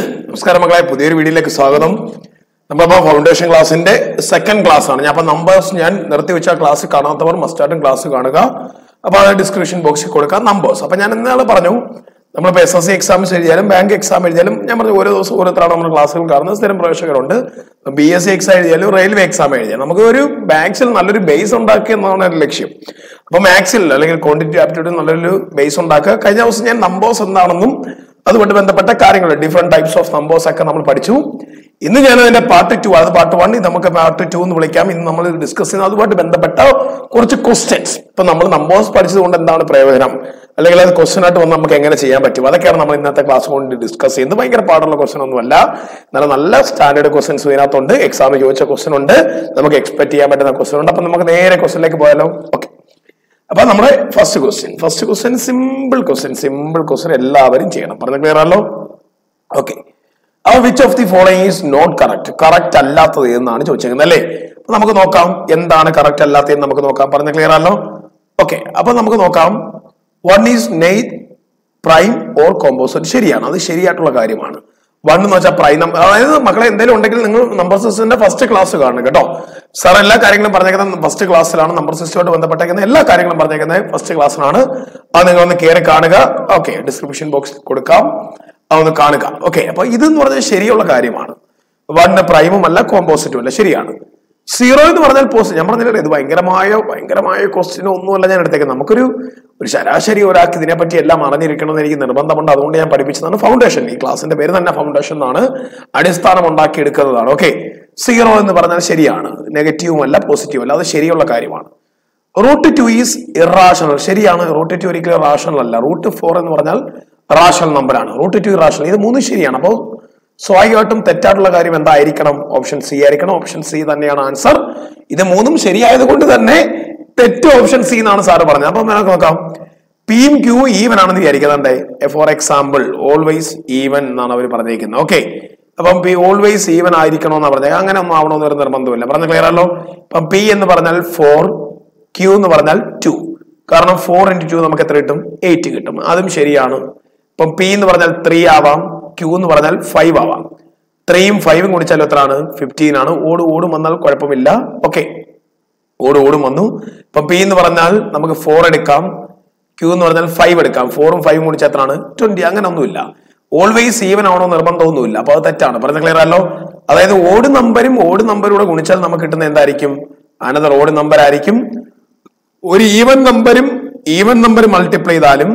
നമസ്കാരം മക്കളെ പുതിയൊരു വീഡിയോയിലേക്ക് സ്വാഗതം നമ്മളിപ്പോൾ ഫൗണ്ടേഷൻ ക്ലാസ്സിന്റെ സെക്കൻഡ് ക്ലാസ് ആണ് ഞാൻ അപ്പൊ നമ്പേഴ്സ് ഞാൻ നിർത്തി വെച്ച ക്ലാസ് കാണാത്തവർ മസ്റ്റായിട്ടും ക്ലാസ് കാണുക അപ്പൊ അത് ഡിസ്ക്രിപ്ഷൻ ബോക്സിൽ കൊടുക്കാം നമ്പേഴ്സ് അപ്പൊ ഞാൻ ഇന്നാളെ പറഞ്ഞു നമ്മളിപ്പോൾ എസ് എസ് സി എക്സാംസ് എഴുതിയാലും ബാങ്ക് എക്സാം എഴുതിയാലും ഞാൻ പറഞ്ഞു ഓരോ ദിവസം ഓരോരുത്തരാണ് നമ്മൾ ക്ലാസ്സുകൾ കാണുന്നത് സ്ഥിരം പ്രേക്ഷകരുണ്ട് ബി എസ് സി എക്സാം എഴുതിയാലും റെയിൽവേ എക്സാം എഴുതിയാലും നമുക്ക് ഒരു ബാങ്ക്സിൽ നല്ലൊരു ബേസ് ഉണ്ടാക്കുക എന്നതാണ് ഒരു ലക്ഷ്യം അപ്പൊ മാത്സിൽ അല്ലെങ്കിൽ ക്വാണ്ടിറ്റി ആപ്റ്റിറ്റ്യൂഡ് നല്ലൊരു ബേസ് ഉണ്ടാക്കുക കഴിഞ്ഞ ദിവസം ഞാൻ നമ്പേഴ്സ് എന്താണെന്നും അതുകൊണ്ട് ബന്ധപ്പെട്ട കാര്യങ്ങൾ ഡിഫറെന്റ് ടൈപ്സ് ഓഫ് നമ്പേഴ്സ് ഒക്കെ നമ്മൾ പഠിച്ചു ഇന്ന് ഞാൻ അതിന്റെ പാർട്ട് ടു അത് പാർട്ട് വൺ നമുക്ക് പാർട്ട് ടു എന്ന് വിളിക്കാം ഇന്ന് നമ്മൾ ഡിസ്കസ് ചെയ്യുന്നത് അതുമായിട്ട് ബന്ധപ്പെട്ട കുറച്ച് ക്വസ്റ്റ്യൻസ് ഇപ്പൊ നമ്മൾ നമ്പേഴ്സ് പഠിച്ചത് കൊണ്ട് എന്താണ് പ്രയോജനം അല്ലെങ്കിൽ അത് ക്വസ്റ്റ്യൻ ആയിട്ട് വന്ന് നമുക്ക് എങ്ങനെ ചെയ്യാൻ പറ്റും അതൊക്കെയാണ് നമ്മൾ ഇന്നത്തെ ക്ലാസ് കൊണ്ട് ഡിസ്കസ് ചെയ്യുന്നത് ഭയങ്കര പാടുള്ള ക്വസ്റ്റ്യൻ ഒന്നുമല്ല നല്ല നല്ല സ്റ്റാൻഡേർഡ് ക്വസ്റ്റ്യൻസ് ഇതിനകത്തുണ്ട് എക്സാമിൽ ചോദിച്ച ക്വസ്റ്റ്യൻ ഉണ്ട് നമുക്ക് എക്സ്പെക്ട് ചെയ്യാൻ പറ്റുന്ന ക്വസ്റ്റ്യൻ ഉണ്ട് അപ്പൊ നമുക്ക് നേരെ ക്വസ്റ്റ്യനിലേക്ക് പോയാലോ ഓക്കെ അപ്പൊ നമ്മുടെ first question first question simple question simple question എല്ലാവരും ചെയ്യണം പറഞ്ഞ ക്ലിയർ ആണല്ലോ ഓക്കെ അപ്പൊ which of the following is not correct correct അല്ലാത്തത് എന്നാണ് ചോദിച്ചേക്കുന്നത് അല്ലേ അപ്പൊ നമുക്ക് നോക്കാം എന്താണ് കറക്റ്റ് അല്ലാത്തതെന്ന് നമുക്ക് നോക്കാം പറഞ്ഞ ക്ലിയർ ആണല്ലോ ഓക്കെ അപ്പൊ നമുക്ക് നോക്കാം one is neither prime or composite ശരിയാണ് അത് ശരിയായിട്ടുള്ള കാര്യമാണ് വൺ എന്ന് വെച്ചാൽ പ്രൈം നമ്പർ അതായത് മക്കളെ എന്തെങ്കിലും ഉണ്ടെങ്കിൽ നിങ്ങൾ നമ്പർ സിസ്റ്റത്തിന്റെ ഫസ്റ്റ് ക്ലാസ് കാണണം കേട്ടോ സാർ എല്ലാ കാര്യങ്ങളും പറഞ്ഞേക്കുന്നത് ഫസ്റ്റ് ക്ലാസ്സിലാണ് നമ്പർ സിസ്റ്റമായിട്ട് ബന്ധപ്പെട്ടേക്കുന്ന എല്ലാ കാര്യങ്ങളും പറഞ്ഞേക്കുന്നത് ഫസ്റ്റ് ക്ലാസ്സിലാണ് അത് നിങ്ങൾ ഒന്ന് കയറി കാണുക ഓക്കെ ഡിസ്ക്രിപ്ഷൻ ബോക്സിൽ കൊടുക്കാം അതൊന്ന് കാണുക ഓക്കെ അപ്പൊ ഇതെന്ന് പറഞ്ഞാൽ ശരിയുള്ള കാര്യമാണ് വണ്ണ് പ്രൈമും അല്ല കോമ്പോസിറ്റും അല്ല ശരിയാണ് സീറോ എന്ന് പറഞ്ഞാൽ പോസ്റ്റ് ഞാൻ പറഞ്ഞില്ലേ ഇത് ഭയങ്കരമായ ഭയങ്കരമായ ക്വസ്റ്റ്യൻ ഒന്നുമല്ല ഞാൻ എടുത്തേക്കുന്നത് നമുക്കൊരു ഒരു ശരാശരി ഒരാൾക്ക് ഇതിനെപ്പറ്റി എല്ലാം അറിഞ്ഞിരിക്കണമെന്ന് എനിക്ക് നിർബന്ധമുണ്ട് അതുകൊണ്ട് ഞാൻ പഠിപ്പിച്ചതാണ് ഫൗണ്ടേഷൻ ഈ ക്ലാസിന്റെ പേര് തന്നെ ഫൗണ്ടേഷൻ എന്നാണ് അടിസ്ഥാനം ഉണ്ടാക്കി എടുക്കുന്നതാണ് ഓക്കെ സീറോ എന്ന് പറഞ്ഞാൽ ശരിയാണ് നെഗറ്റീവും അല്ല പോസിറ്റീവും അല്ല അത് ശരിയുള്ള കാര്യമാണ് റൂട്ട് ടു ഈസ് ഇറാഷണൽ ശരിയാണ് റൂട്ട് ടു ഒരിക്കലും റാഷണൽ അല്ല റൂട്ട് ഫോർ എന്ന് പറഞ്ഞാൽ റാഷണൽ നമ്പറാണ് റൂട്ട് ടു ഇറാഷണൽ ഇത് മൂന്നും ശരിയാണ് അപ്പോൾ സ്വാഭാവികമായിട്ടും തെറ്റായിട്ടുള്ള കാര്യം എന്തായിരിക്കണം ഓപ്ഷൻ സി ആയിരിക്കണം ഓപ്ഷൻ സി തന്നെയാണ് ആൻസർ ഇത് മൂന്നും ശരിയായത് കൊണ്ട് തന്നെ തെറ്റ് ഓപ്ഷൻ സി എന്നാണ് സാറ് പറഞ്ഞത് അപ്പൊ നമുക്ക് നോക്കാം പിയും ക്യൂ ഈവൻ ആണെന്ന് വിചാരിക്കുന്നുണ്ട് ഫോർ എക്സാമ്പിൾ ഓൾവേസ് ഈവൻ എന്നാണ് അവർ പറഞ്ഞിരിക്കുന്നത് ഓക്കെ അപ്പം പി ഓൾവേസ് ഈവൻ ആയിരിക്കണം എന്നാണ് പറഞ്ഞത് അങ്ങനെ ഒന്നും ആവണമെന്ന് ഒരു നിർബന്ധമില്ല പറഞ്ഞ ക്ലിയർ ആണല്ലോ ഇപ്പം പി എന്ന് പറഞ്ഞാൽ ഫോർ ക്യൂ എന്ന് പറഞ്ഞാൽ ടു കാരണം ഫോർ ഇൻറ്റു ടു നമുക്ക് എത്ര കിട്ടും എയ്റ്റ് കിട്ടും അതും ശരിയാണ് ഇപ്പം പി എന്ന് പറഞ്ഞാൽ ത്രീ ആവാം ക്യൂ എന്ന് പറഞ്ഞാൽ ഫൈവ് ആവാം ത്രീയും ഫൈവും കുടിച്ചാൽ എത്രയാണ് ഫിഫ്റ്റീൻ ആണ് ഓട് ഓടും വന്നാൽ കുഴപ്പമില്ല ഓക്കെ ഓട് ഓടും വന്നു ഇപ്പം പി എന്ന് പറഞ്ഞാൽ നമുക്ക് ഫോർ എടുക്കാം ക്യൂ എന്ന് പറഞ്ഞാൽ ഫൈവ് എടുക്കാം ഫോറും ഫൈവും കുടിച്ചാൽ എത്രയാണ് ട്വന്റി അങ്ങനെ ഒന്നുമില്ല ഓൾവേസ് ഈവൻ ആവണോ നിർബന്ധമൊന്നുമില്ല അപ്പൊ അത് തെറ്റാണ് പറഞ്ഞ ക്ലിയർ അല്ലോ അതായത് ഓട് നമ്പരും ഓട് നമ്പരൂടെ ഗുണിച്ചാൽ നമുക്ക് കിട്ടുന്ന എന്തായിരിക്കും അനദർ ഓട് നമ്പർ ആയിരിക്കും ഒരു ഈവൻ നമ്പരും ഈവൻ നമ്പർ മൾട്ടിപ്ലൈ ചെയ്താലും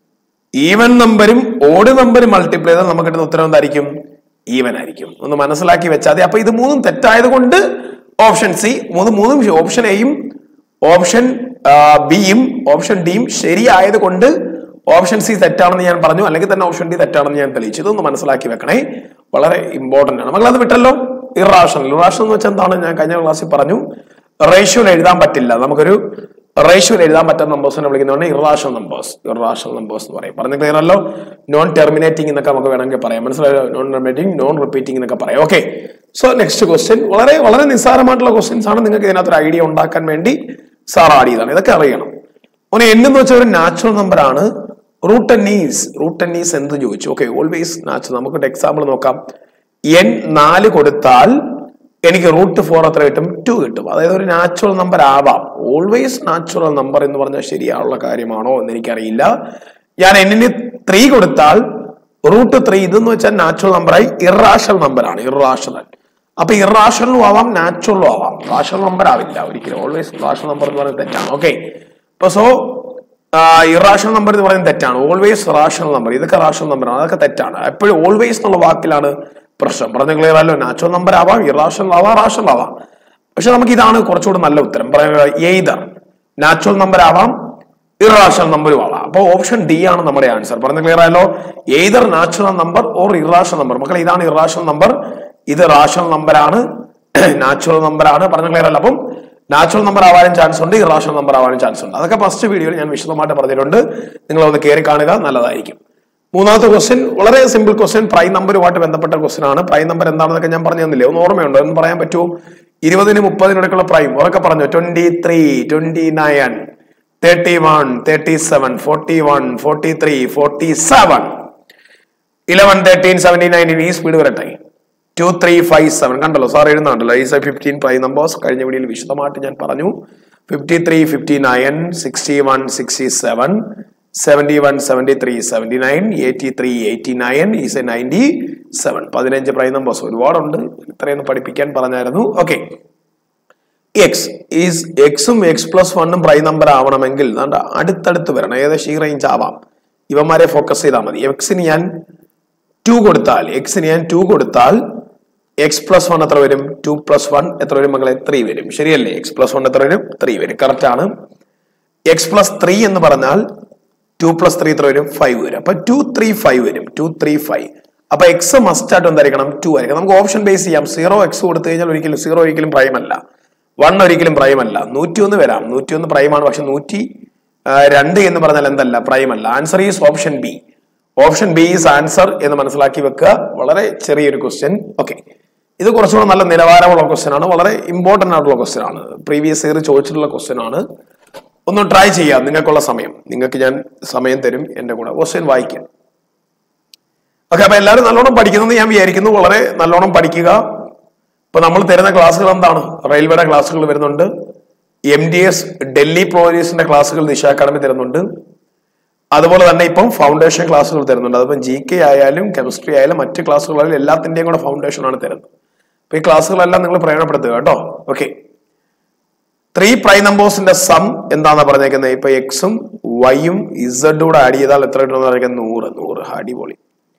ഈവൻ നമ്പരും ഓഡ് നമ്പരും മൾട്ടിപ്ലൈ ചെയ്താൽ നമുക്ക് കിട്ടുന്ന ഉത്തരം എന്തായിരിക്കും ഈവൻ ആയിരിക്കും ഒന്ന് മനസ്സിലാക്കി വെച്ചാൽ മതി അപ്പൊ ഇത് മൂന്നും തെറ്റായത് കൊണ്ട് ഓപ്ഷൻ സി മൂന്ന് മൂന്നും ഓപ്ഷൻ എയും ഓപ്ഷൻ ബിയും ഓപ്ഷൻ ഡിയും ശരിയായത് കൊണ്ട് ഓപ്ഷൻ സി തെറ്റാണെന്ന് ഞാൻ പറഞ്ഞു അല്ലെങ്കിൽ തന്നെ ഓപ്ഷൻ ഡി തെറ്റാണെന്ന് ഞാൻ തെളിയിച്ചു ഇതൊന്ന് മനസ്സിലാക്കി വെക്കണേ വളരെ ഇമ്പോർട്ടന്റ് ആണ് മകളത് വിട്ടല്ലോ ഇറാഷണൽ ഇറാഷണൽ എന്ന് വെച്ചാൽ എന്താണ് ഞാൻ കഴിഞ്ഞ ക്ലാസ്സിൽ പറഞ്ഞു റേഷ്യോയിൽ എഴുതാൻ പറ്റില്ല നമുക്കൊരു റേഷ്യോയിൽ എഴുതാൻ പറ്റുന്ന നമ്പേഴ്സിനെ വിളിക്കുന്നതാണ് ഇറാഷണൽ നമ്പേഴ്സ് ഇറാഷണൽ നമ്പേഴ്സ് എന്ന് പറയും പറഞ്ഞ ക്ലിയർ അല്ലോ നോൺ ടെർമിനേറ്റിംഗ് എന്നൊക്കെ നമുക്ക് വേണമെങ്കിൽ പറയാം മനസ്സിലായോ നോൺ ടെർമിനേറ്റിംഗ് നോൺ റിപ്പീറ്റിംഗ് എന്നൊക്കെ പറയാം ഓക്കെ സോ നെക്സ്റ്റ് ക്വസ്റ്റ്യൻ വളരെ വളരെ നിസ്സാരമായിട്ടുള്ള ക്വസ്റ്റ്യൻസ് ആണ് നിങ്ങൾക്ക് ഇതിനകത്ത് ഒരു ഐഡിയ ഉണ്ടാക്കാൻ വേണ്ടി സാർ ആഡ് ചെയ്താണ് ഇതൊക്കെ അറിയണം ഒന്ന് എൻ എന്ന് വെച്ചാൽ ഒരു നാച്ചുറൽ നമ്പർ ആണ് റൂട്ട് എന്നീസ് റൂട്ട് എന്നീസ് എന്ത് ചോദിച്ചു ഓക്കെ ഓൾവേസ് നാച്ചുറൽ നമുക്കൊരു എക്സാമ്പിൾ നോക്കാം എൻ നാല് കൊടുത്താൽ എനിക്ക് റൂട്ട് ഫോർ എത്ര കിട്ടും ടു കിട്ടും അതായത് ഒരു നാച്ചുറൽ നമ്പർ ആവാം ഓൾവേസ് നാച്ചുറൽ നമ്പർ എന്ന് പറഞ്ഞാൽ ശരിയായുള്ള കാര്യമാണോ എന്ന് എനിക്കറിയില്ല ഞാൻ എന്നിന് ത്രീ കൊടുത്താൽ റൂട്ട് ത്രീ ഇതെന്ന് വെച്ചാൽ നാച്ചുറൽ നമ്പറായി ഇറാഷണൽ നമ്പറാണ് ഇറാഷണൽ അപ്പൊ ഇറാഷണലും ആവാം നാച്ചുറലും ആവാം റാഷണൽ നമ്പർ ആവില്ല ഒരിക്കലും ഓൾവേസ് റാഷണൽ നമ്പർ എന്ന് പറയുന്നത് തെറ്റാണ് ഓക്കെ ഇപ്പൊ സോ ഇറാഷണൽ നമ്പർ എന്ന് പറയുന്നത് തെറ്റാണ് ഓൾവേസ് റാഷണൽ നമ്പർ ഇതൊക്കെ റാഷണൽ നമ്പറാണ് അതൊക്കെ തെറ്റാണ് എപ്പോഴും ഓൾവേസ് എന്നുള്ള വാക്കിലാണ് പ്രശ്നം പറഞ്ഞ ക്ലിയർ അല്ലോ നാച്ചുറൽ നമ്പർ ആവാം ഇറാഷണൽ ആവാം റാഷണൽ ആവാം പക്ഷെ നമുക്ക് ഇതാണ് കുറച്ചുകൂടി നല്ല ഉത്തരം എയ്തർ നാച്ചുറൽ നമ്പർ ആവാം ഇറാഷണൽ നമ്പറും ആവാം അപ്പോൾ ഓപ്ഷൻ ഡി ആണ് നമ്മുടെ ആൻസർ പറഞ്ഞ ക്ലിയർ ആയല്ലോ either natural number or irrational number മക്കളെ ഇതാണ് ഇറാഷണൽ നമ്പർ ഇത് റാഷണൽ നമ്പർ ആണ് നാച്ചുറൽ നമ്പർ ആണ് പറഞ്ഞ ക്ലിയർ അല്ല അപ്പം നാച്ചുറൽ നമ്പർ ആവാനും ചാൻസ് ഉണ്ട് ഇറാഷണൽ നമ്പർ ആവാനും ചാൻസ് ഉണ്ട് അതൊക്കെ ഫസ്റ്റ് വീഡിയോയിൽ ഞാൻ വിശദമായിട്ട് പറഞ്ഞിട്ടുണ്ട് നിങ്ങൾ ഒന്ന് കയറി കാണുക നല്ലതായിരിക്കും മൂന്നാമത്തെ ക്വസ്റ്റ്യൻ വളരെ സിമ്പിൾ ക്വസ്റ്റ്യൻ പ്രൈം നമ്പറുമായിട്ട് ബന്ധപ്പെട്ട ക്വസ്റ്റ്യൻ ആണ് പ്രൈം നമ്പർ എന്താണെന്നൊക്കെ ഞാൻ പറഞ്ഞു തന്നില്ലേ ഒന്ന് ഓർമ്മയുണ്ടോ എന്ന് പറയാൻ പറ്റുമോ ഇരുപതിന് മുപ്പതിനിടയ്ക്കുള്ള പ്രൈം ഉറക്കെ പറഞ്ഞു twenty three twenty nine thirty one thirty seven forty one forty three forty seven eleven thirteen seventy nineteen ഈ സ്പീഡ് വരട്ടെ ടു ത്രീ ഫൈവ് സെവൻ കണ്ടല്ലോ സാർ എഴുതുന്നുണ്ടല്ലോ is a fifteen prime numbers കഴിഞ്ഞ വീഡിയോയിൽ വിശദമായിട്ട് ഞാൻ പറഞ്ഞു fifty three fifty nine sixty one sixty seven seventy one seventy three seventy nine eighty three eighty nine is a ninety seven പതിനഞ്ച് prime numbers ഒരുപാടുണ്ട് ഇത്രയൊന്നും പഠിപ്പിക്കാൻ പറഞ്ഞായിരുന്നു ഓക്കെ എക്സ് ഈസ് എക്സും എക്സ് പ്ലസ് വണ്ണും പ്രൈം നമ്പർ ആവണമെങ്കിൽ ദാണ്ട അടുത്തടുത്ത് വരണം ഏകദേശം ഈ റേഞ്ച് ആവാം ഇവന്മാരെ ഫോക്കസ് ചെയ്താൽ മതി എക്സിന് ഞാൻ ടു കൊടുത്താൽ എക്സിന് ഞാൻ ടു കൊടുത്താൽ എക്സ് പ്ലസ് വൺ എത്ര വരും ടു പ്ലസ് വൺ എത്ര വരും മകളെ ത്രീ വരും ശരിയല്ലേ എക്സ് പ്ലസ് വൺ എത്ര വരും ത്രീ വരും കറക്റ്റ് ആണ് എക്സ് പ്ലസ് ത്രീ എന്ന് പറഞ്ഞാൽ ടു പ്ലസ് ത്രീ എത്ര വരും ഫൈവ് വരും അപ്പൊ ടു ത്രീ ഫൈവ് വരും ടു ത്രീ ഫൈവ് അപ്പൊ എക്സ് മസ്റ്റ് ആയിട്ട് എന്തായിരിക്കണം ടു ആയിരിക്കണം നമുക്ക് ഓപ്ഷൻ ബേസ് ചെയ്യാം സീറോ എക്സ് കൊടുത്തു കഴിഞ്ഞാൽ ഒരിക്കലും സീറോ ഒരിക്കലും പ്രൈം അല്ല വൺ ഒരിക്കലും പ്രൈം അല്ല നൂറ്റി ഒന്ന് വരാം നൂറ്റി ഒന്ന് പ്രൈം ആണ് പക്ഷെ നൂറ്റി ആ, രണ്ട് എന്ന് പറഞ്ഞാൽ എന്തല്ല പ്രൈം അല്ല answer is option B option B is answer എന്ന് മനസ്സിലാക്കി വെക്കുക വളരെ ചെറിയൊരു ക്വസ്റ്റ്യൻ ഓക്കെ ഇത് കുറച്ചുകൂടെ നല്ല നിലവാരമുള്ള ക്വസ്റ്റ്യൻ ആണ് വളരെ ഇമ്പോർട്ടന്റ് ആയിട്ടുള്ള ക്വസ്റ്റ്യൻ ആണ് പ്രീവിയസ് ഇയർ ചോദിച്ചിട്ടുള്ള ക്വസ്റ്റ്യൻ ആണ് ഒന്ന് ട്രൈ ചെയ്യാം നിങ്ങൾക്കുള്ള സമയം നിങ്ങൾക്ക് ഞാൻ സമയം തരും എന്റെ കൂടെ ക്വസ്റ്റ്യൻ വായിക്കാം ഓക്കെ അപ്പൊ എല്ലാവരും നല്ലോണം പഠിക്കുന്നത് ഞാൻ വിചാരിക്കുന്നു വളരെ നല്ലോണം പഠിക്കുക ഇപ്പൊ നമ്മൾ തരുന്ന ക്ലാസ്സുകൾ എന്താണ് റെയിൽവേയുടെ ക്ലാസ്സുകൾ വരുന്നുണ്ട് എം ഡി എസ് ഡൽഹി പോലീസിന്റെ ക്ലാസ്സുകൾ ദിശ അക്കാഡമി തരുന്നുണ്ട് അതുപോലെ തന്നെ ഇപ്പം ഫൗണ്ടേഷൻ ക്ലാസ്സുകൾ തരുന്നുണ്ട് അതിപ്പം ജി കെ ആയാലും കെമിസ്ട്രി ആയാലും മറ്റ് ക്ലാസ്സുകളായാലും എല്ലാത്തിന്റെയും കൂടെ ഫൗണ്ടേഷൻ ആണ് തരുന്നത് അപ്പൊ ഈ ക്ലാസ്സുകളെല്ലാം നിങ്ങൾ പ്രയോജനപ്പെടുത്തുക കേട്ടോ ഓക്കെ ത്രീ പ്രൈം നമ്പേഴ്സിന്റെ സം എന്താണെന്ന് പറഞ്ഞേക്കുന്നത് ഇപ്പൊ എക്സും വൈയും ഇസഡും കൂടെ ആഡ് ചെയ്താൽ എത്ര കിട്ടുമെന്ന് പറഞ്ഞേക്കുന്നത് നൂറ് നൂറ് അടിപൊളി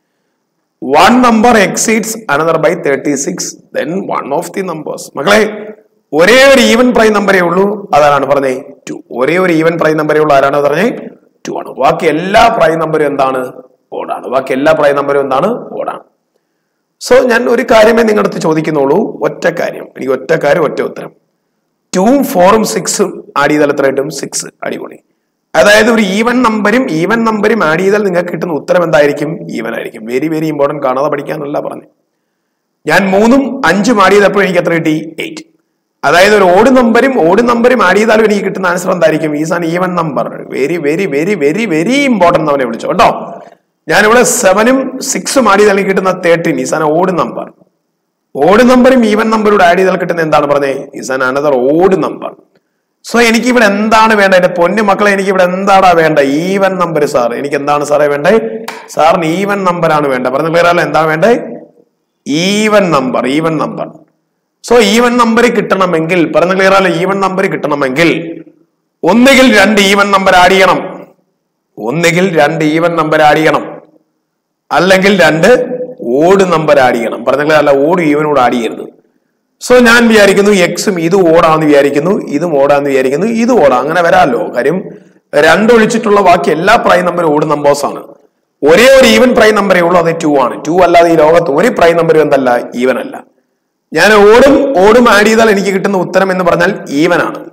one number exceeds another by thirty six then one of the numbers മക്കളെ ഒരേ ഒരു ഈവൻ പ്രൈം നമ്പറേ ഉള്ളൂ അതാണ് പറഞ്ഞേ ടു ഒരേ ഒരു ഈവൻ പ്രൈം നമ്പറേ ഉള്ളൂ ആരാണ് പറഞ്ഞേ ടു ആണ് ബാക്കി എല്ലാ പ്രൈം നമ്പറും എന്താണ് ഓടാണ് ബാക്കി എല്ലാ പ്രൈം നമ്പറും എന്താണ് ഓടാണ് സോ ഞാൻ ഒരു കാര്യമേ നിങ്ങളുടെ അടുത്ത് ചോദിക്കുന്നുള്ളൂ ഒറ്റ കാര്യം എനിക്ക് ഒറ്റ കാര്യം ഒറ്റ ഉത്തരം ടൂവും ഫോറും സിക്സും ആഡ് ചെയ്താൽ എത്ര കിട്ടും സിക്സ് അടിപൊളി അതായത് ഒരു ഈവൻ നമ്പരും ഈവൻ നമ്പരും ആഡ് ചെയ്താൽ നിങ്ങൾക്ക് കിട്ടുന്ന ഉത്തരം എന്തായിരിക്കും ഈവൻ ആയിരിക്കും വെരി വെരി ഇമ്പോർട്ടന്റ് കാണാതെ പഠിക്കാനല്ല പറഞ്ഞു ഞാൻ മൂന്നും അഞ്ചും ആഡ് ചെയ്തപ്പോൾ എനിക്ക് എത്ര കിട്ടി എയ്റ്റ് അതായത് ഒരു ഓട് നമ്പരും ഓട് നമ്പരും ആഡ് ചെയ്താലും എനിക്ക് കിട്ടുന്ന ആൻസർ എന്തായിരിക്കും is an even number very very very very very important അവനെ വിളിച്ചു കേട്ടോ ഞാനിവിടെ സെവനും സിക്സും ആഡ് ചെയ്താൽ എനിക്ക് കിട്ടുന്ന thirteen is an odd number odd നമ്പറും ഈവൻ നമ്പറോട് ആഡ് ചെയ്താൽ കിട്ടുന്ന എന്താണ് പറഞ്ഞത് is an another odd number so എനിക്ക് ഇവിടെ എന്താണ് വേണ്ടത് എന്റെ പൊന്നു മക്കളെ എനിക്ക് ഇവിടെ എന്താടാ വേണ്ട ഈവൻ നമ്പർ സാർ എനിക്ക് എന്താണ് സാറേ വേണ്ടത് സാറിന് ഈവൻ നമ്പർ ആണ് വേണ്ടത് പറഞ്ഞ ക്ലിയർ അല്ല എന്താ വേണ്ടത് even number even number so even number കിട്ടണമെങ്കിൽ പറഞ്ഞ ക്ലിയർ അല്ല ഈവൻ നമ്പർ കിട്ടണമെങ്കിൽ ഒന്നുകിൽ രണ്ട് ഈവൻ നമ്പർ ആഡ് ചെയ്യണം ഒന്നുകിൽ രണ്ട് ഈവൻ നമ്പർ ആഡ് ചെയ്യണം അല്ലെങ്കിൽ രണ്ട് ഓഡ് നമ്പർ ആഡ് ചെയ്യണം പറഞ്ഞ അല്ല ഓഡ് ഈവനോട് ആഡ് ചെയ്യരുത് സോ ഞാൻ വിചാരിക്കുന്നു എക്സും ഇത് ഓടാന്ന് വിചാരിക്കുന്നു ഇതും ഓടാന്ന് വിചാരിക്കുന്നു ഇത് ഓടാ അങ്ങനെ വരാമല്ലോ കാര്യം രണ്ടൊഴിച്ചിട്ടുള്ള ബാക്കി എല്ലാ പ്രൈം നമ്പറും ഓഡ് നമ്പേഴ്സ് ആണ് ഒരേ ഒരു ഈവൻ പ്രൈം നമ്പറേ ഉള്ളൂ അത് ടു ആണ് ടു അല്ലാതെ ഈ ലോകത്ത് ഒരു പ്രൈം നമ്പറും എന്തല്ല ഈവൻ അല്ല ഞാൻ ഓടും ഓടും ആഡ് ചെയ്താൽ എനിക്ക് കിട്ടുന്ന ഉത്തരം എന്ന് പറഞ്ഞാൽ ഈവൻ ആണ്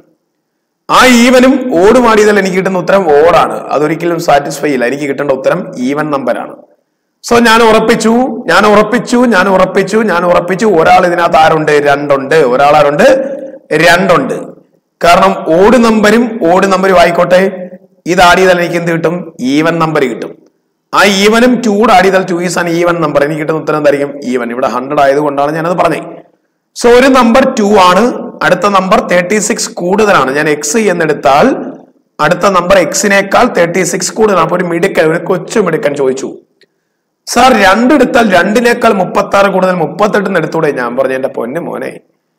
ആ ഈവനും ഓടും ആഡ് ചെയ്താൽ എനിക്ക് കിട്ടുന്ന ഉത്തരം ഓടാണ് അതൊരിക്കലും സാറ്റിസ്ഫൈ ഇല്ല എനിക്ക് കിട്ടേണ്ട ഉത്തരം ഈവൻ നമ്പറാണ് സോ ഞാൻ ഉറപ്പിച്ചു ഞാൻ ഉറപ്പിച്ചു ഞാൻ ഉറപ്പിച്ചു ഞാൻ ഉറപ്പിച്ചു ഒരാൾ ഇതിനകത്ത് ആരുണ്ട് രണ്ടുണ്ട് ഒരാൾ ആരുണ്ട് രണ്ടുണ്ട് കാരണം ഓട് നമ്പരും ഓട് നമ്പരും ആയിക്കോട്ടെ ഇത് ആഡ് ചെയ്താൽ എനിക്ക് എന്ത് കിട്ടും ഈവൻ നമ്പർ കിട്ടും ആ ഈവനും ടൂ ആഡ് ചെയ്താൽ two is an even number എനിക്ക് കിട്ടുന്ന ഉത്തരം എന്തായിരിക്കും ഈവൻ ഇവിടെ ഹൺഡ്രഡ് ആയതുകൊണ്ടാണ് ഞാനത് പറഞ്ഞത് സോ ഒരു നമ്പർ ടു ആണ് അടുത്ത നമ്പർ തേർട്ടി സിക്സ് കൂടുതലാണ് ഞാൻ എക്സ് എന്നെടുത്താൽ അടുത്ത നമ്പർ എക്സിനേക്കാൾ തേർട്ടി സിക്സ് കൂടുതലാണ് അപ്പൊ ഒരു മിടുക്കൻ ഒരു കൊച്ചു മിടുക്കൻ ചോദിച്ചു സാർ രണ്ടെടുത്താൽ രണ്ടിനേക്കാൾ മുപ്പത്തി ആറ് കൂടുതൽ മുപ്പത്തെട്ടിന് എടുത്തൂടെ ഞാൻ പറഞ്ഞു എന്റെ പൊന്നു മോനെ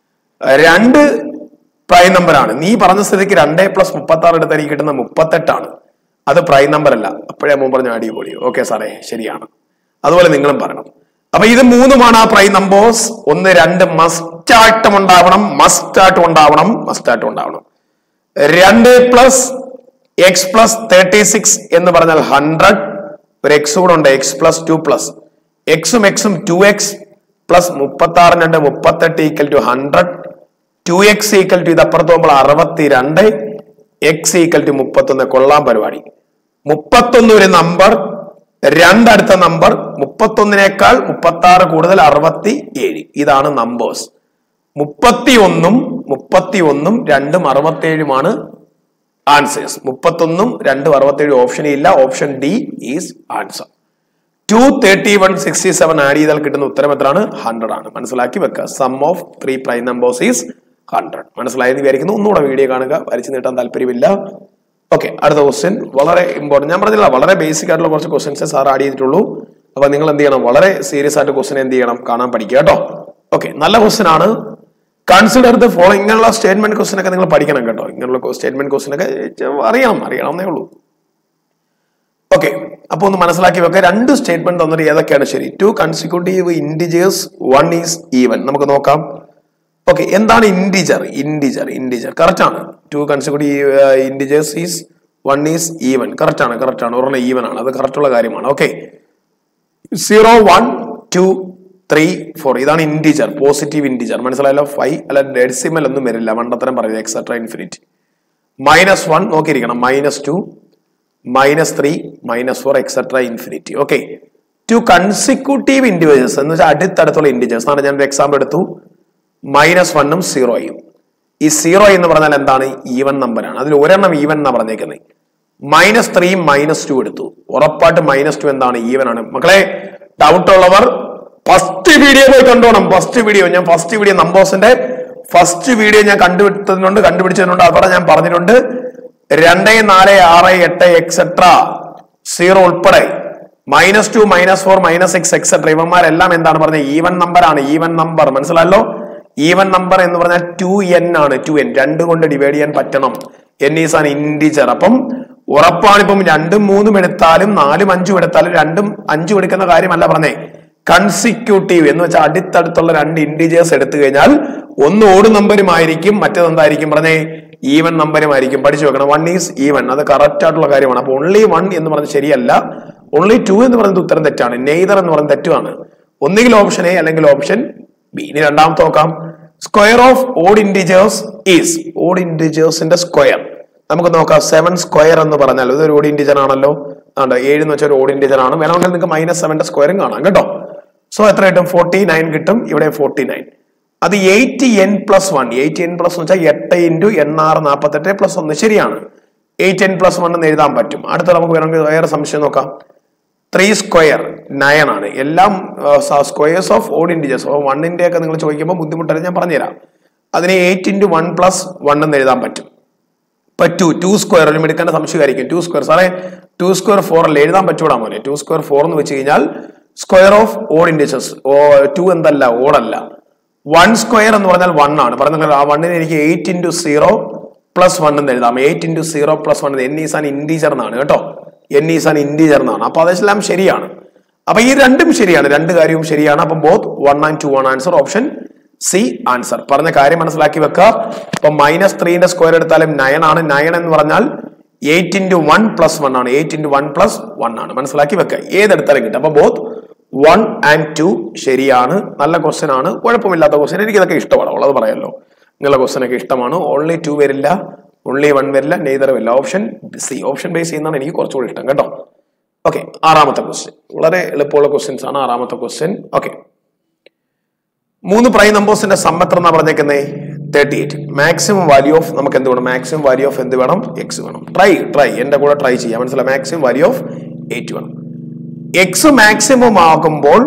രണ്ട് പ്രൈം നമ്പറാണ് നീ പറഞ്ഞ സ്ഥിതിക്ക് രണ്ടേ പ്ലസ് മുപ്പത്തി ആറ് എടുത്താൽ എനിക്ക് കിട്ടുന്ന മുപ്പത്തെട്ടാണ് അത് പ്രൈം നമ്പർ അല്ല അപ്പോഴേ മോൻ പറഞ്ഞു അടിപൊളി ഓക്കെ സാറേ ശരിയാണ് അതുപോലെ നിങ്ങളും പറയണം അപ്പൊ ഇത് മൂന്നുമാണ് ആ പ്രൈം നമ്പേഴ്സ് ഒന്ന് രണ്ട് മസ്റ്റായിട്ടും ഉണ്ടാവണം മസ്റ്റായിട്ടും ഉണ്ടാവണം മസ്റ്റായിട്ടും ഉണ്ടാവണം രണ്ട് plus X plus thirty six എന്ന് പറഞ്ഞാൽ ഹൺഡ്രഡ് ഒരു എക്സ് കൂടെ ഉണ്ട് എക്സ് പ്ലസ് ടു പ്ലസ് എക്സും എക്സും ടു എക്സ് പ്ലസ് മുപ്പത്തി ആറ് രണ്ട് മുപ്പത്തെട്ട് equal to hundred two X equal to ഇത് അപ്പുറത്ത് പോകുമ്പോൾ അറുപത്തി രണ്ട് എക്സ് ഈക്വൽ ടു മുപ്പത്തൊന്ന് കൊള്ളാം പരിപാടി മുപ്പത്തൊന്ന് ഒരു നമ്പർ രണ്ടടുത്ത നമ്പർ മുപ്പത്തൊന്നിനേക്കാൾ മുപ്പത്തി ആറ് കൂടുതൽ അറുപത്തി ഏഴ് ഇതാണ് നമ്പേഴ്സ് മുപ്പത്തി ഒന്നും മുപ്പത്തി ഒന്നും രണ്ടും അറുപത്തേഴുമാണ് ആൻസേഴ്സ് മുപ്പത്തൊന്നും രണ്ടും അറുപത്തേഴ് ഓപ്ഷൻ ഇല്ല option D is answer two thirty one sixty seven add ചെയ്താൽ കിട്ടുന്ന ഉത്തരം എത്രയാണ് ഹൺഡ്രഡ് ആണ് മനസ്സിലാക്കി വെക്കുക sum of three prime numbers is hundred മനസ്സിലായെന്ന് വിചാരിക്കുന്നു ഒന്നുകൂടെ വീഡിയോ കാണുക വരച്ചു നീട്ടാൻ താല്പര്യമില്ല ഓക്കെ അടുത്ത ക്വസ്റ്റ്യൻ വളരെ ഇമ്പോർട്ടൻറ്റ് ഞാൻ പറഞ്ഞില്ല വളരെ ബേസിക് ആയിട്ടുള്ള കുറച്ച് ക്വസ്റ്റ്യൻസ് സാർ ആഡ് ചെയ്തിട്ടുള്ളൂ അപ്പൊ നിങ്ങൾ എന്ത് ചെയ്യണം വളരെ സീരിയസ് ആയിട്ട് ക്വസ്റ്റ്യൻ എന്ത് ചെയ്യണം കാണാൻ പഠിക്കുക കേട്ടോ ഓക്കെ നല്ല ക്വസ്റ്റ്യൻ ആണ് കൺസിഡർ ദ ഫോളോ ഇങ്ങനെയുള്ള സ്റ്റേറ്റ്മെന്റ് ക്വസ്റ്റ്യൻ ഒക്കെ നിങ്ങൾ പഠിക്കണം കേട്ടോ ഇങ്ങനെയുള്ള സ്റ്റേറ്റ്മെന്റ് ക്വസ്റ്റ്യൻ ഒക്കെ അറിയണം അറിയണമെന്നേ ഉള്ളൂ ഓക്കെ അപ്പൊ ഒന്ന് മനസ്സിലാക്കി വെക്കുക രണ്ട് സ്റ്റേറ്റ്മെന്റ് തന്നിട്ട് ഏതൊക്കെയാണ് ശരി two consecutive integers one is even നമുക്ക് നോക്കാം ഓക്കെ എന്താണ് ഇൻഡിജർ ഇൻഡിജർ ഇൻഡിജർ കറക്റ്റ് ആണ് two consecutive integers is one is even correct ആണ് കറക്റ്റ് ആണ് ഒരെണ്ണം ഈവൻ ആണ് അത് കറക്റ്റ് ഉള്ള കാര്യമാണ് okay zero one two three four ഇതാണ് ഇൻഡിജർ പോസിറ്റീവ് ഇൻഡിജർ മനസ്സിലായല്ലോ ഫൈവ് അല്ല ഡെസിമൽ ഒന്നും വരില്ല മണ്ടത്തരം പറയുന്നത് എക്സെട്ര ഇൻഫിനിറ്റി മൈനസ് വൺ നോക്കിയിരിക്കണം minus two minus three minus four etcetera infinity okay to consecutive individuals എന്ന് വെച്ചാൽ അടുത്തടുത്തുള്ള ഇൻഡിജേഴ്സ് ആണ് ഞാൻ ഒരു എക്സാമ്പിൾ എടുത്തു മൈനസ് വണ്ണും സീറോയും ഈ സീറോ എന്ന് പറഞ്ഞാൽ എന്താണ് ഈവൻ നമ്പറാണ് അതിൽ ഒരെണ്ണം ഈവൻ എന്നാ പറഞ്ഞേക്കുന്നത് മൈനസ് ത്രീയും മൈനസ് ടു എടുത്തു ഉറപ്പായിട്ട് മൈനസ് ടു എന്താണ് ഈവൻ ആണ് മക്കളെ ഡൗട്ട് ഉള്ളവർ ഫസ്റ്റ് വീഡിയോ പോയി കണ്ടോണം ഫസ്റ്റ് വീഡിയോ ഞാൻ ഫസ്റ്റ് വീഡിയോ നമ്പോസിന്റെ ഫസ്റ്റ് വീഡിയോ ഞാൻ കണ്ടുപിടുത്തതിനുണ്ട് കണ്ടുപിടിച്ചതിനുണ്ട് അവിടെ ഞാൻ പറഞ്ഞിട്ടുണ്ട് രണ്ട് നാല് ആറ് എട്ട് എക്സെട്ര സീറോ ഉൾപ്പെടെ minus two minus four minus six etcetera ഇവന്മാരെല്ലാം എന്താണ് പറഞ്ഞത് ഈവൻ നമ്പർ ആണ് ഈവൻ നമ്പർ മനസ്സിലല്ലോ ഈവൻ നമ്പർ എന്ന് പറഞ്ഞാൽ ടു എൻ ആണ് ടു എൻ രണ്ട് കൊണ്ട് ഡിവൈഡ് ചെയ്യാൻ പറ്റണം എൻ ഈസ് ആൻ ഇൻഡിജർ അപ്പം ഉറപ്പാണ് ഇപ്പം രണ്ടും മൂന്നും എടുത്താലും നാലും അഞ്ചും എടുത്താലും രണ്ടും അഞ്ചും എടുക്കുന്ന കാര്യമല്ല പറഞ്ഞേ കൺസിക്യൂട്ടീവ് എന്ന് വെച്ചാൽ അടുത്തടുത്തുള്ള രണ്ട് ഇൻഡിജേഴ്സ് എടുത്തു കഴിഞ്ഞാൽ ഒന്ന് ഓട് നമ്പരുമായിരിക്കും മറ്റേത് എന്തായിരിക്കും പറഞ്ഞേ ഈവൻ നമ്പരുമായിരിക്കും പഠിച്ചു വെക്കണം വൺ ഈസ് ഈവൻ അത് കറക്റ്റ് ആയിട്ടുള്ള കാര്യമാണ് അപ്പൊ ഓൺലി വൺ എന്ന് പറഞ്ഞത് ശരിയല്ല ഓൺലി ടു എന്ന് പറയുന്നത് ഉത്തരം തെറ്റാണ് നെയ്തർ എന്ന് പറയുന്നത് തെറ്റുമാണ് ഒന്നുകിൽ ഓപ്ഷൻ എ അല്ലെങ്കിൽ ഓപ്ഷൻ ബി ഇനി രണ്ടാമത്തെ നോക്കാം square of odd integers is odd ഇൻഡിജേഴ്സിന്റെ സ്ക്വയർ നമുക്ക് നോക്കാം സെവൻ സ്ക്വയർ എന്ന് പറഞ്ഞാൽ ഇതൊരു ഓഡ് ഇൻഡിജർ ആണല്ലോ ആണ്ട് ഏഴ് എന്ന് വെച്ചാൽ ഒരു ഓഡ് ഇൻഡിജർ ആണ് വേണമെങ്കിൽ നിങ്ങൾക്ക് മൈനസ് സെവന്റെ സ്ക്വയറും കാണാം കേട്ടോ സോ എത്ര കിട്ടും ഫോർട്ടി നയൻ കിട്ടും ഇവിടെ ഫോർട്ടി നയൻ അത് eight N plus one eight N plus എന്ന് വെച്ചാൽ എട്ട് ഇൻറ്റു എണ്ണാറ് നാൽപ്പത്തെട്ട് പ്ലസ് ഒന്ന് ശരിയാണ് എയ്റ്റ് എൻ പ്ലസ് വൺ എന്ന് എഴുതാൻ പറ്റും അടുത്ത നമുക്ക് വേണമെങ്കിൽ വേറെ സംശയം നോക്കാം ത്രീ സ്ക്വയർ നയൻ ആണ് എല്ലാം സ്ക്വയേഴ്സ് ഓഫ് ഓഡ് ഇൻഡിജേഴ്സ് അപ്പോൾ വണ്ണിന്റെ ഒക്കെ നിങ്ങൾ ചോദിക്കുമ്പോൾ ബുദ്ധിമുട്ടല്ല ഞാൻ പറഞ്ഞുതരാം അതിനെ eight into one plus one എന്ന് എഴുതാൻ പറ്റും ഇപ്പൊ ടു ടു സ്ക്വയർ ഒരു എടുക്കേണ്ട സംശയമായിരിക്കും ടു സ്ക്വയർ സാറേ ടു സ്ക്വയർ ഫോർ അല്ലേ എഴുതാൻ പറ്റൂടാ മോനെ ടു സ്ക്വയർ ഫോർ എന്ന് വെച്ച് കഴിഞ്ഞാൽ square of odd integers two എന്തല്ല ഓടല്ല വൺ സ്ക്വയർ എന്ന് പറഞ്ഞാൽ വൺ ആണ് പറഞ്ഞ ആ വണ്ണിന് എനിക്ക് eight into zero plus one എന്ന് എഴുതാം eight into zero plus one N is an integer എന്നാണ് കേട്ടോ എൻ ഈസ് ആൻ ഇൻഡീജർ എന്നാണ് അപ്പൊ അതെല്ലാം ശരിയാണ് അപ്പൊ ഈ രണ്ടും ശരിയാണ് രണ്ട് കാര്യവും ശരിയാണ് അപ്പൊ ബോത്ത് വൺ ആൻഡ് ടു ആണ് ആൻസർ ഓപ്ഷൻ സി ആൻസർ പറഞ്ഞ കാര്യം മനസ്സിലാക്കി വെക്കുക ഇപ്പൊ മൈനസ് ത്രീന്റെ സ്ക്വയർ എടുത്താലും നയൻ ആണ് നയൻ എന്ന് പറഞ്ഞാൽ eight into one plus one ആണ് eight into one plus one ആണ് മനസ്സിലാക്കി വെക്കുക ഏതെടുത്താലും കിട്ടും അപ്പൊ ബോത്ത് വൺ ആൻഡ് ടു ശരിയാണ് നല്ല ക്വസ്റ്റ്യൻ ആണ് കുഴപ്പമില്ലാത്ത ക്വസ്റ്റ്യൻ എനിക്ക് ഇതൊക്കെ ഇഷ്ടമാണ് ഉള്ളത് പറയാമല്ലോ നിങ്ങളുടെ ക്വസ്റ്റ്യൻ ഒക്കെ ഇഷ്ടമാണ് ഓൺലി ടു വരില്ല ഓൺലി വൺ വരില്ല നെയ്തർ വരില്ല ഓപ്ഷൻ സി ഓപ്ഷൻ ബേസ് ചെയ്യുന്നതാണ് എനിക്ക് കുറച്ചുകൂടി ഇഷ്ടം കേട്ടോ ഓക്കെ ആറാമത്തെ ക്വസ്റ്റ്യൻ വളരെ എളുപ്പമുള്ള ക്വസ്റ്റ്യൻസ് ആണ് ആറാമത്തെ ക്വസ്റ്റ്യൻ ഓക്കെ മൂന്ന് പ്രൈം നമ്പേഴ്സിന്റെ സമ്മത്ര എന്നാ പറഞ്ഞേക്കുന്നേ thirty eight maximum value of നമുക്ക് എന്ത് വേണം മാക്സിമം വാല്യൂ ഓഫ് എന്ത് വേണം എക്സ് വേണം ട്രൈ ട്രൈ എന്റെ കൂടെ ട്രൈ ചെയ്യാം മനസ്സിലായി മാക്സിമം വാല്യൂ ഓഫ് എയ്റ്റ് വേണം എക്സ് മാക്സിമം ആകുമ്പോൾ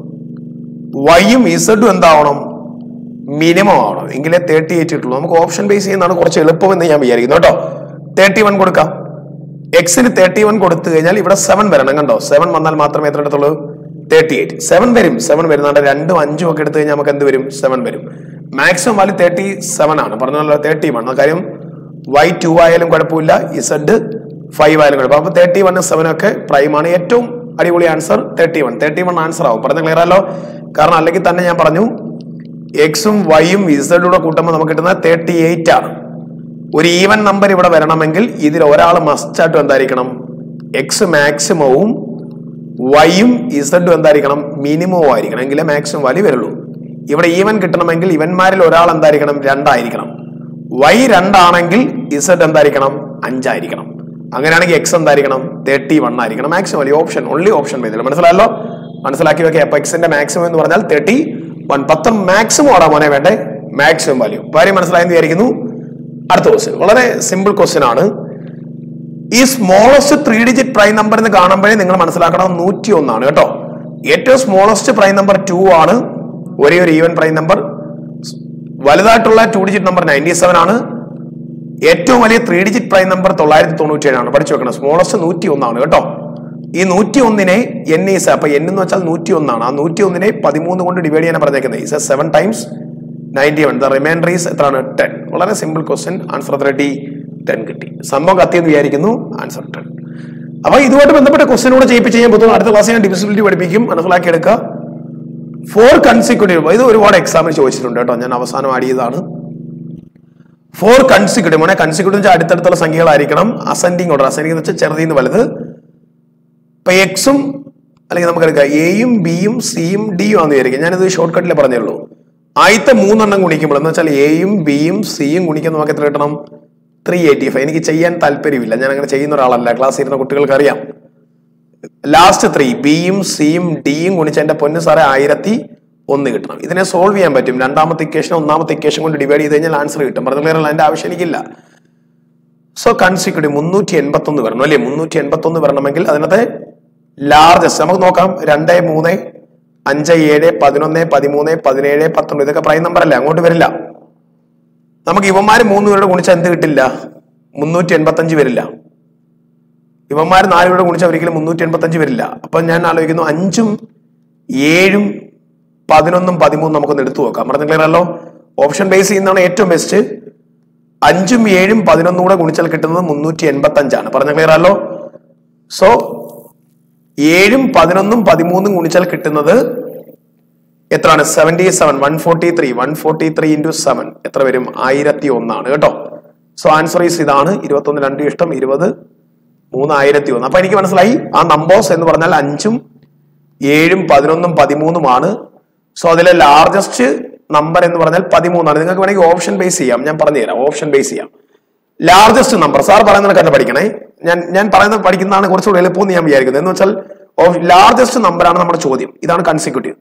വൈയും ഇസഡും എന്താവണം മിനിമം ആവണം എങ്കിലേ തേർട്ടി എയ്റ്റ് കിട്ടുള്ളൂ നമുക്ക് ഓപ്ഷൻ ബേസ് ചെയ്യുന്നതാണ് കുറച്ച് എളുപ്പമെന്ന് ഞാൻ വിചാരിക്കുന്നു കേട്ടോ തേർട്ടി വൺ കൊടുക്കാം എക്സിന് തേർട്ടി വൺ കൊടുത്തു കഴിഞ്ഞാൽ ഇവിടെ സെവൻ വരണം കണ്ടോ സെവൻ വന്നാൽ മാത്രമേ എത്ര എടുത്തുള്ളൂ തേർട്ടി എയ്റ്റ് സെവൻ വരും സെവൻ വരുന്നുണ്ട് രണ്ടും അഞ്ചും ഒക്കെ എടുത്തു കഴിഞ്ഞാൽ നമുക്ക് എന്ത് വരും സെവൻ വരും മാക്സിമം വാല്യൂ തേർട്ടി സെവൻ ആണ് പറഞ്ഞല്ലോ തേർട്ടി വൺ കാര്യം വൈ ടു ആയാലും കുഴപ്പമില്ല ഇസഡ് ഫൈവ് ആയാലും കുഴപ്പം അപ്പൊ തേർട്ടി വൺ സെവൻ ഒക്കെ പ്രൈം ആണ് ഏറ്റവും അടിപൊളി answer thirty one thirty one answer ആവും പറഞ്ഞ ക്ലിയർ ആലോ കാരണം അല്ലെങ്കിൽ തന്നെ ഞാൻ പറഞ്ഞു എക്സും വൈയും ഇസഡൂടെ കൂട്ടുമ്പോൾ നമുക്ക് കിട്ടുന്നത് തേർട്ടി എയ്റ്റ് ആണ് ഒരു ഈവൻ നമ്പർ ഇവിടെ വരണമെങ്കിൽ ഇതിൽ ഒരാൾ മസ്റ്റായിട്ടും എന്തായിരിക്കണം എക്സ് മാക്സിമവും വൈയും ഇസഡും എന്തായിരിക്കണം മിനിമവും ആയിരിക്കണം എങ്കിലേ മാക്സിമം വാല്യൂ വരുള്ളൂ ഇവിടെ ഈവൻ കിട്ടണമെങ്കിൽ ഇവന്മാരിൽ ഒരാൾ എന്തായിരിക്കണം രണ്ടായിരിക്കണം വൈ രണ്ടാണെങ്കിൽ ഇസഡ് എന്തായിരിക്കണം അഞ്ചായിരിക്കണം അങ്ങനെയാണെങ്കിൽ എക്സ് എന്തായിരിക്കണം തേർട്ടി വൺ ആയിരിക്കണം maximum value option only option ചെയ്തില്ല മനസ്സിലായല്ലോ മനസ്സിലാക്കി വെക്കുക അപ്പൊ എക്സിന്റെ മാക്സിമം എന്ന് പറഞ്ഞാൽ തേർട്ടി വൺ പത്ത് മാക്സിമം ആടാ മോനെ വേണ്ടേ മാക്സിമം വാല്യൂ കാര്യം മനസ്സിലായെന്ന് വിചാരിക്കുന്നു അടുത്ത ക്വസ്റ്റ്യൻ വളരെ സിമ്പിൾ ക്വസ്റ്റ്യൻ ആണ് ഈ smallest three digit prime number എന്ന് കാണുമ്പോഴേ നിങ്ങൾ മനസ്സിലാക്കണം നൂറ്റി ഒന്നാണ് കേട്ടോ ഏറ്റവും സ്മോളസ്റ്റ് പ്രൈം നമ്പർ ടു ആണ് ഒരേ ഒരു ഈവൻ പ്രൈം നമ്പർ വലുതായിട്ടുള്ള two digit number ninety seven ആണ് ഏറ്റവും വലിയ ത്രീ ഡിജിറ്റ് പ്രൈം നമ്പർ തൊള്ളായിരത്തി തൊണ്ണൂറ്റി ഏഴാണ് പഠിച്ചു വെക്കണം സ്മോളസ്റ്റ് നൂറ്റി ഒന്നാണ് കേട്ടോ ഈ നൂറ്റി ഒന്നിനെ എൻ ഈസ് അപ്പൊ എൻ എന്ന് വെച്ചാൽ നൂറ്റി ഒന്നാണ് ആ നൂറ്റി ഒന്നിനെ പതിമൂന്ന് കൊണ്ട് ഡിവൈഡ് ചെയ്യാൻ പറഞ്ഞേക്കുന്നത് is seven times ninety one the remainder is എത്രയാണ് ടെൻ വളരെ simple question answer ready ten കിട്ടി സംഭവം കത്തിയെന്ന് വിചാരിക്കുന്നു ആൻസർ ടെൻ അപ്പൊ ഇതുമായിട്ട് ബന്ധപ്പെട്ട ക്വസ്റ്റ്യൻ കൂടെ ചെയ്യിപ്പിച്ച് ചെയ്യാൻ പറ്റും അടുത്ത ക്ലാസ് ഞാൻ ഡിവിസിബിലിറ്റി പഠിപ്പിക്കും മനസ്സിലാക്കി എടുക്കുക ഫോർ കൺസിക്യൂട്ടീവ് ഇത് ഒരുപാട് എക്സാമിന് ചോദിച്ചിട്ടുണ്ട് കേട്ടോ ഞാൻ അവസാനം ആഡ് ചെയ്തതാണ് ഫോർ കൺസിക്യൂട്ടീവ് മോനെ കൺസിക്യൂട്ടീവ് വെച്ചാൽ അടുത്തടുത്തുള്ള സംഖ്യകളായിരിക്കണം അസെൻഡിങ് ഓർഡർ അസെൻഡിങ് എന്ന് വെച്ചാൽ ചെറുതിന്ന് വലുത് ഇപ്പൊ എക്സും അല്ലെങ്കിൽ നമുക്ക് എടുക്കാം എയും ബിയും സിയും ഡിയും ആണെന്ന് വിചാരിക്കും ഞാനിത് ഷോർട്ട് കട്ടിൽ പറഞ്ഞുള്ളൂ ആദ്യത്തെ മൂന്നെണ്ണം ഗുണിക്കുമ്പോൾ എന്ന് വെച്ചാൽ എയും ബിയും സിയും ഗുണിക്കുന്ന നമുക്ക് എത്ര കിട്ടണം ത്രീ എയ്റ്റി ഫൈവ് എനിക്ക് ചെയ്യാൻ താല്പര്യമില്ല ഞാൻ അങ്ങനെ ചെയ്യുന്ന ഒരാളല്ല ക്ലാസ് ഇരുന്ന കുട്ടികൾക്ക് അറിയാം ലാസ്റ്റ് ത്രീ ബിയും സിയും ഡിയും ഗുണിച്ച എന്റെ പൊന്ന് സാറെ ആയിരത്തി ഒന്ന് കിട്ടണം ഇതിനെ സോൾവ് ചെയ്യാൻ പറ്റും രണ്ടാമത്തെ ഇക്വേഷൻ ഒന്നാമത്തെ ഇക്വേഷൻ കൊണ്ട് ഡിവൈഡ് ചെയ്ത് കഴിഞ്ഞാൽ ആൻസർ കിട്ടും പറഞ്ഞ ക്ലിയർ അല്ല അതിന്റെ ആവശ്യം എനിക്കില്ല സോ കൺസിക്യൂട്ടീവ് മുന്നൂറ്റി എൺപത്തി ഒന്ന് വരണം അല്ലേ മുന്നൂറ്റി എൺപത്തി ഒന്ന് വരണമെങ്കിൽ അതിനകത്ത് ലാർജസ്റ്റ് നമുക്ക് നോക്കാം രണ്ട് മൂന്ന് അഞ്ച് ഏഴ് പതിനൊന്ന് പതിമൂന്ന് പതിനേഴ് പത്തൊമ്പത് ഇതൊക്കെ പ്രൈം നമ്പർ അല്ലേ അങ്ങോട്ട് വരില്ല നമുക്ക് ഇവന്മാര് മൂന്ന് പേരുടെ ഗുണിച്ചാൽ എന്ത് കിട്ടില്ല മുന്നൂറ്റി എൺപത്തി അഞ്ച് വരില്ല ഇവന്മാർ നാല് പേരുടെ ഗുണിച്ചാൽ ഒരിക്കലും മുന്നൂറ്റി എൺപത്തി അഞ്ച് വരില്ല അപ്പൊ ഞാൻ ആലോചിക്കുന്നു അഞ്ചും ഏഴും പതിനൊന്നും പതിമൂന്നും നമുക്കൊന്ന് എടുത്തു നോക്കാം പറഞ്ഞ ക്ലിയർ അല്ലോ ഓപ്ഷൻ ബേസ് ചെയ്യുന്നതാണ് ഏറ്റവും ബെസ്റ്റ് അഞ്ചും ഏഴും പതിനൊന്നും കൂടെ ഗുണിച്ചാൽ കിട്ടുന്നത് മുന്നൂറ്റി എൺപത്തി അഞ്ചാണ് പറഞ്ഞ ക്ലിയർ അല്ലോ സോ ഏഴും പതിനൊന്നും പതിമൂന്നും ഗുണിച്ചാൽ കിട്ടുന്നത് എത്രയാണ് seventy seven one forty three one forty three into seven എത്ര വരും ആയിരത്തി ഒന്നാണ് കേട്ടോ സോ ആൻസർ ഈസ് ഇതാണ് ഇരുപത്തി ഒന്ന് രണ്ട് ഇഷ്ടം ഇരുപത് മൂന്ന് ആയിരത്തി ഒന്ന് അപ്പൊ എനിക്ക് മനസ്സിലായി ആ നമ്പേഴ്സ് എന്ന് പറഞ്ഞാൽ അഞ്ചും ഏഴും പതിനൊന്നും പതിമൂന്നുമാണ് സോ അതിലെ ലാർജസ്റ്റ് നമ്പർ എന്ന് പറഞ്ഞാൽ പതിമൂന്നാണ് നിങ്ങൾക്ക് വേണമെങ്കിൽ ഓപ്ഷൻ ബേസ് ചെയ്യാം ഞാൻ പറഞ്ഞുതരാം ഓപ്ഷൻ ബേസ് ചെയ്യാം ലാർജസ്റ്റ് നമ്പർ സാർ പറയുന്നത് കണ്ട് പഠിക്കണേ ഞാൻ ഞാൻ പറയുന്നത് പഠിക്കുന്നതാണ് കുറച്ചുകൂടി എളുപ്പമെന്ന് ഞാൻ വിചാരിക്കുന്നത് എന്ന് വെച്ചാൽ ലാർജസ്റ്റ് നമ്പറാണ് നമ്മുടെ ചോദ്യം ഇതാണ് കൺസിക്യൂട്ടീവ്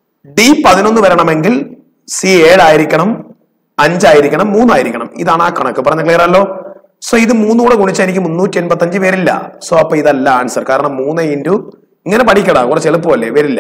ഡി പതിനൊന്ന് വരണമെങ്കിൽ സി ഏഴായിരിക്കണം അഞ്ചായിരിക്കണം മൂന്നായിരിക്കണം ഇതാണ് ആ കണക്ക് പറഞ്ഞ ക്ലിയർ അല്ലോ സോ ഇത് മൂന്നും കൂടെ ഗുണിച്ചാൽ എനിക്ക് മുന്നൂറ്റി എൺപത്തി അഞ്ച് വരില്ല സോ അപ്പൊ ഇതല്ല ആൻസർ കാരണം മൂന്ന് ഇൻറ്റു ഇങ്ങനെ പഠിക്കടാ കുറച്ച് എളുപ്പമല്ലേ വരില്ല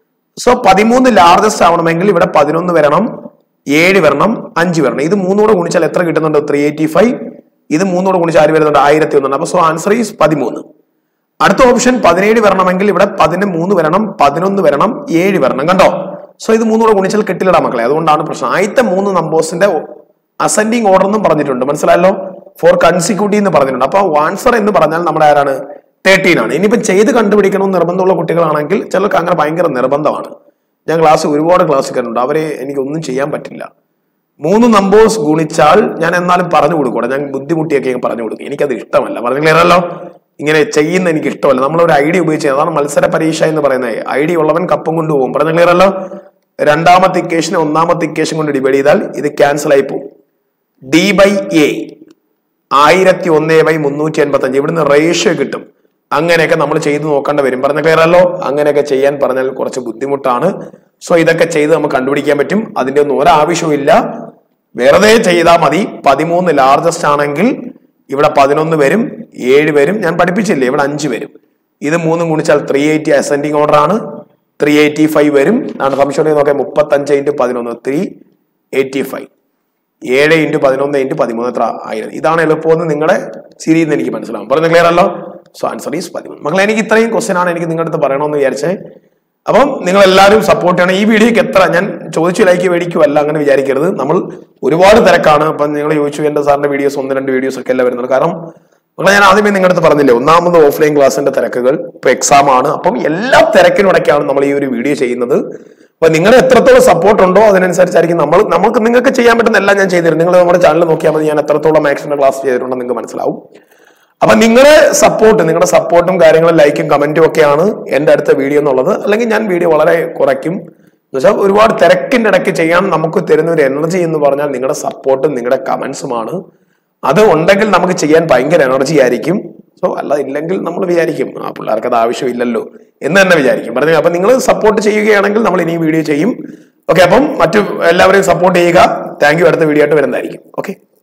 സോ പതിമൂന്ന് ലാർജസ്റ്റ് ആവണമെങ്കിൽ ഇവിടെ പതിനൊന്ന് വരണം ഏഴ് വരണം അഞ്ച് വരണം ഇത് മൂന്നൂടെ ഗുണിച്ചാൽ എത്ര കിട്ടുന്നുണ്ട് ത്രീ എയ്റ്റി ഫൈവ് ഇത് മൂന്നൂടെ ഗുണിച്ചാൽ ആര് വരുന്നുണ്ട് ആയിരത്തി ഒന്നുണ്ട് അപ്പൊ സോ ആൻസർ ഈസ് പതിമൂന്ന് അടുത്ത ഓപ്ഷൻ പതിനേഴ് വരണമെങ്കിൽ ഇവിടെ പതിന് മൂന്ന് വരണം പതിനൊന്ന് വരണം ഏഴ് വരണം കണ്ടോ സോ ഇത് മൂന്നൂടെ ഗുണിച്ചാൽ കിട്ടില്ലടാ മക്കളെ അതുകൊണ്ടാണ് പ്രശ്നം ആദ്യത്തെ മൂന്ന് നമ്പേഴ്സിന്റെ അസെൻഡിങ് ഓർഡർ എന്നും പറഞ്ഞിട്ടുണ്ട് മനസ്സിലായല്ലോ ഫോർ കൺസിക്യൂട്ടീവ് എന്ന് പറഞ്ഞിട്ടുണ്ട് അപ്പൊ ആൻസർ എന്ന് പറഞ്ഞാൽ നമ്മുടെ ആരാണ് തേർട്ടീൻ ആണ് ഇനിയിപ്പോ ചെയ്ത് കണ്ടുപിടിക്കണം നിർബന്ധമുള്ള കുട്ടികളാണെങ്കിൽ ചിലർക്ക് അങ്ങനെ ഭയങ്കര നിർബന്ധമാണ് ഞാൻ ക്ലാസ് ഒരുപാട് ക്ലാസ് കണ്ടുണ്ട് അവരെ എനിക്ക് ഒന്നും ചെയ്യാൻ പറ്റില്ല മൂന്ന് നമ്പേഴ്സ് ഗുണിച്ചാൽ ഞാൻ എന്നാലും പറഞ്ഞു കൊടുക്കൂടെ ഞാൻ ബുദ്ധിമുട്ടിയൊക്കെ ഞാൻ പറഞ്ഞു കൊടുക്കും എനിക്കത് ഇഷ്ടമല്ല പറഞ്ഞു ക്ലിയറല്ലോ ഇങ്ങനെ ചെയ്യുന്ന എനിക്ക് ഇഷ്ടമല്ല നമ്മൾ ഒരു ഐഡിയ ഉപയോഗിച്ച് അതാണ് മത്സര പരീക്ഷ എന്ന് പറയുന്നത് ഐഡിയ ഉള്ളവൻ കപ്പം കൊണ്ടുപോകും പറഞ്ഞു ക്ലിയറല്ലോ രണ്ടാമത്തെ ഇക്വേഷനെ ഒന്നാമത്തെ ഇക്വേഷൻ കൊണ്ട് ഡിവൈഡ് ചെയ്താൽ ഇത് ക്യാൻസൽ ആയി പോകും ഡി ബൈ എ ആയിരത്തി ഒന്ന് ബൈ മുന്നൂറ്റി എൺപത്തി അഞ്ച് ഇവിടുന്ന് റേഷ്യോ കിട്ടും അങ്ങനെയൊക്കെ നമ്മൾ ചെയ്ത് നോക്കേണ്ട വരും പറഞ്ഞ ക്ലിയർ അല്ലോ അങ്ങനെയൊക്കെ ചെയ്യാൻ പറഞ്ഞാൽ കുറച്ച് ബുദ്ധിമുട്ടാണ് സോ ഇതൊക്കെ ചെയ്ത് നമുക്ക് കണ്ടുപിടിക്കാൻ പറ്റും അതിന്റെ ഒന്നും ഒരാവശ്യവും ഇല്ല വെറുതെ ചെയ്താൽ മതി പതിമൂന്ന് ലാർജസ്റ്റ് ആണെങ്കിൽ ഇവിടെ പതിനൊന്ന് വരും ഏഴ് വരും ഞാൻ പഠിപ്പിച്ചില്ലേ ഇവിടെ അഞ്ച് വരും ഇത് മൂന്നും ഗുണിച്ചാൽ ത്രീ എയ്റ്റി അസെൻഡിങ് ഓർഡർ ആണ് ത്രീ എയ്റ്റി ഫൈവ് വരും ആണ് സംശയം നോക്കാം മുപ്പത്തഞ്ച് ഇൻറ്റു പതിനൊന്ന് ത്രീ എയ്റ്റി ഫൈവ് ഏഴ് ഇൻറ്റു പതിനൊന്ന് ഇൻറ്റു പതിമൂന്ന് എത്ര ആയിരം ഇതാണ് എളുപ്പമെന്ന് നിങ്ങളുടെ സിരിയിൽ നിന്ന് എനിക്ക് മനസ്സിലാവും പറഞ്ഞ ക്ലിയർ അല്ലോ സോ ആൻസർ ഈസ് പതിമൂന്ന് മക്കളെ എനിക്ക് ഇത്രയും ക്വസ്റ്റ്യൻ ആണ് എനിക്ക് നിങ്ങളുടെ അടുത്ത് പറയണമെന്ന് വിചാരിച്ചേ അപ്പം നിങ്ങൾ എല്ലാവരും സപ്പോർട്ട് ചെയ്യണം ഈ വീഡിയോക്ക് എത്ര ഞാൻ ചോദിച്ചു ലൈക്ക് മേടിക്കുമല്ല അങ്ങനെ വിചാരിക്കരുത് നമ്മൾ ഒരുപാട് തിരക്കാണ് അപ്പം നിങ്ങൾ ചോദിച്ചു എന്റെ സാറിന്റെ വീഡിയോസ് ഒന്ന് രണ്ട് വീഡിയോസ് ഒക്കെ അല്ല വരുന്നത് കാരണം മക്കളെ ഞാൻ ആദ്യമേ നിങ്ങളുടെ അടുത്ത് പറഞ്ഞില്ലേ ഒന്നാമത് ഓഫ്ലൈൻ ക്ലാസ്സിന്റെ തിരക്കുകൾ ഇപ്പൊ എക്സാം ആണ് അപ്പം എല്ലാ തിരക്കിനിടയ്ക്കാണ് നമ്മൾ ഈ ഒരു വീഡിയോ ചെയ്യുന്നത് അപ്പൊ നിങ്ങളുടെ എത്രത്തോളം സപ്പോർട്ട് ഉണ്ടോ അതിനനുസരിച്ചായിരിക്കും നമ്മൾ നമുക്ക് നിങ്ങൾക്ക് ചെയ്യാൻ പറ്റുന്ന എല്ലാം ഞാൻ ചെയ്തിരുന്നു നിങ്ങൾ നമ്മുടെ ചാനൽ നോക്കിയാൽ മതി ഞാൻ എത്രത്തോളം മാത്സിന്റെ ക്ലാസ് ചെയ്തിട്ടുണ്ടെന്ന് നിങ്ങൾക്ക് മനസ്സിലാവും അപ്പൊ നിങ്ങളുടെ സപ്പോർട്ട് നിങ്ങളുടെ സപ്പോർട്ടും കാര്യങ്ങളും ലൈക്കും കമന്റും ഒക്കെയാണ് എന്റെ അടുത്ത വീഡിയോ എന്നുള്ളത് അല്ലെങ്കിൽ ഞാൻ വീഡിയോ വളരെ കുറയ്ക്കും എന്നുവെച്ചാൽ ഒരുപാട് തിരക്കിന്റെ ഇടയ്ക്ക് ചെയ്യാൻ നമുക്ക് തരുന്ന ഒരു എനർജി എന്ന് പറഞ്ഞാൽ നിങ്ങളുടെ സപ്പോർട്ടും നിങ്ങളുടെ കമന്റ്സുമാണ് അത് ഉണ്ടെങ്കിൽ നമുക്ക് ചെയ്യാൻ ഭയങ്കര എനർജി ആയിരിക്കും സോ അല്ല ഇല്ലെങ്കിൽ നമ്മൾ വിചാരിക്കും ആ പിള്ളേർക്ക് അത് ആവശ്യമില്ലല്ലോ എന്ന് തന്നെ വിചാരിക്കും പറഞ്ഞു അപ്പൊ നിങ്ങൾ സപ്പോർട്ട് ചെയ്യുകയാണെങ്കിൽ നമ്മൾ ഇനി വീഡിയോ ചെയ്യും ഓക്കെ അപ്പം മറ്റു എല്ലാവരെയും സപ്പോർട്ട് ചെയ്യുക താങ്ക് യു അടുത്ത വീഡിയോ ആയിട്ട് വരുന്നതായിരിക്കും ഓക്കെ